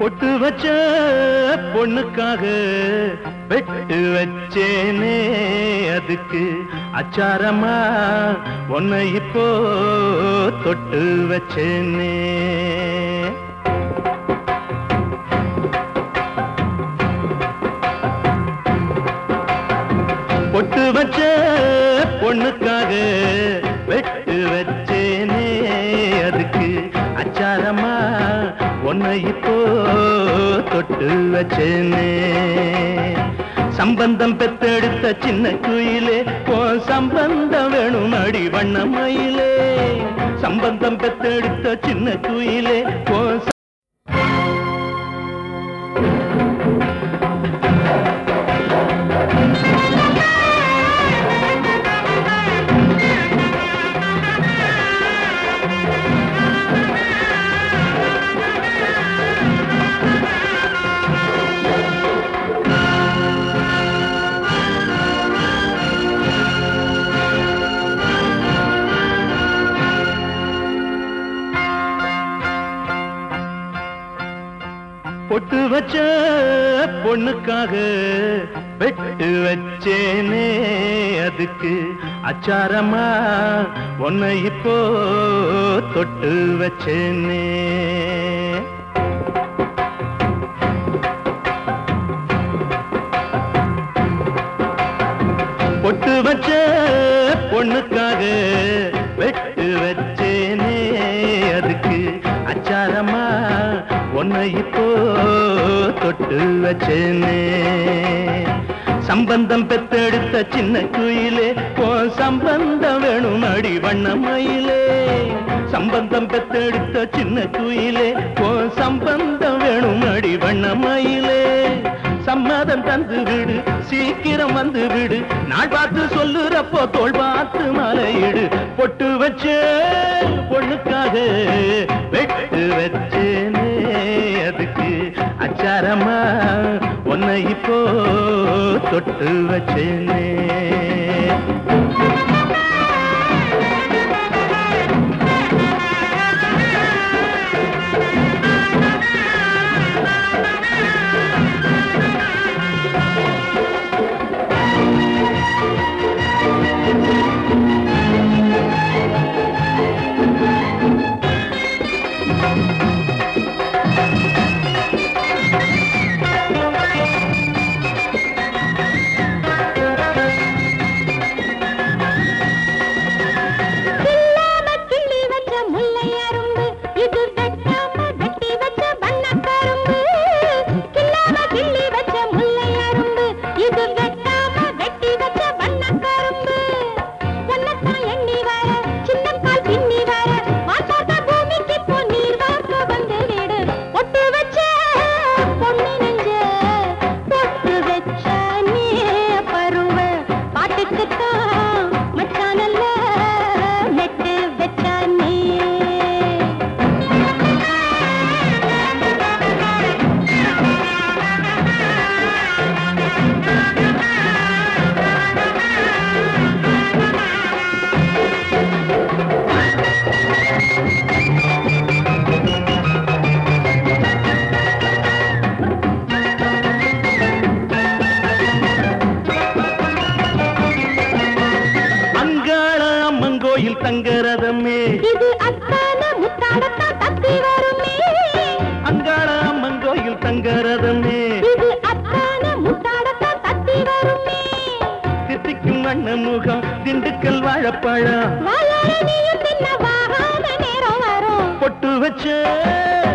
பொட்டு வச்ச பொண்ணுக்காக வெட்டு வச்சேனே அதுக்கு அச்சாரமா உன்னை இப்போ தொட்டு வச்சேனே பொட்டு வச்ச பொண்ணுக்காக வெட்டு வச்சேனே அதுக்கு அச்சாரமா உன்னை இப்போ தொட்டு வச்சேனே சம்பந்தம் பெத்தெடுத்த சின்ன குயிலே போ சம்பந்தம் வேணும் அடி வண்ணமயிலே சம்பந்தம் பெத்தெடுத்த சின்ன குயிலே போ பொட்டு வச்ச பொண்ணுக்காக வெட்டு வச்சேனே அதுக்கு அச்சாரமா உன்னை இப்போ தொட்டு வச்சேனே பொட்டு வச்ச பொண்ணுக்காக வெட்டு வச்சேனே அதுக்கு அச்சாரமா உன்னை இப்போ தொட்டு வச்சேனே சம்பந்தம் பெத்தெடுத்த சின்ன குயிலே போ சம்பந்தம் வேணும் அடி வண்ணமயிலே சம்பந்தம் பெத்தெடுத்த சின்ன குயிலே போ சம்பந்தம் வேணும் அடி வண்ணமயிலே சம்மதம் தந்து விடு சீக்கிரம் வந்து விடு நாள் பார்த்து சொல்லுறப்போ தோள் பார்த்து மலையிடு பொட்டு வச்சே பொண்ணுக்காக வெட்டு வச்சேனே அதுக்கு அச்சாரமா உன்னை இப்போ தொட்டு வச்சேனே கில்லாம கிள்ளி வச்ச முல்லை அரும்பு இது வெட்டாம வெட்டி வச்ச வண்ணக்கரும்பு கில்லாம கிள்ளி வச்ச முல்லை அரும்பு இது வெட்டாம வெட்டி வச்ச வண்ணக்கரும்பு ஒன்னத்தான் எண்ணி வர சின்னக்கால் பின்னி வர மாட்டாத பூமிக்கு பொன்னீர் வார்க்க வந்து விடு ஒட்டு வச்ச பொண்ணு நெஞ்ச தொட்டு வச்ச நீ பருவ பாட்டுக்குத்தான் மச்சானல்ல நெட்டு வச்ச நீ அங்காள அம்மன் கோயில் தங்கரதமே இது அத்தான முத்தாடத்தான் தத்தி வருமே அங்காள அம்மன் கோயில் தங்கரதமே இது அத்தான முத்தாடத்தான் தத்தி வருமே தித்திக்கும் வண்ண முகம் திண்டுக்கல் வாழைப்பழம் வாயால நீயும் தின்ன வாகாத நேரம் வரும் பொட்டு வச்ச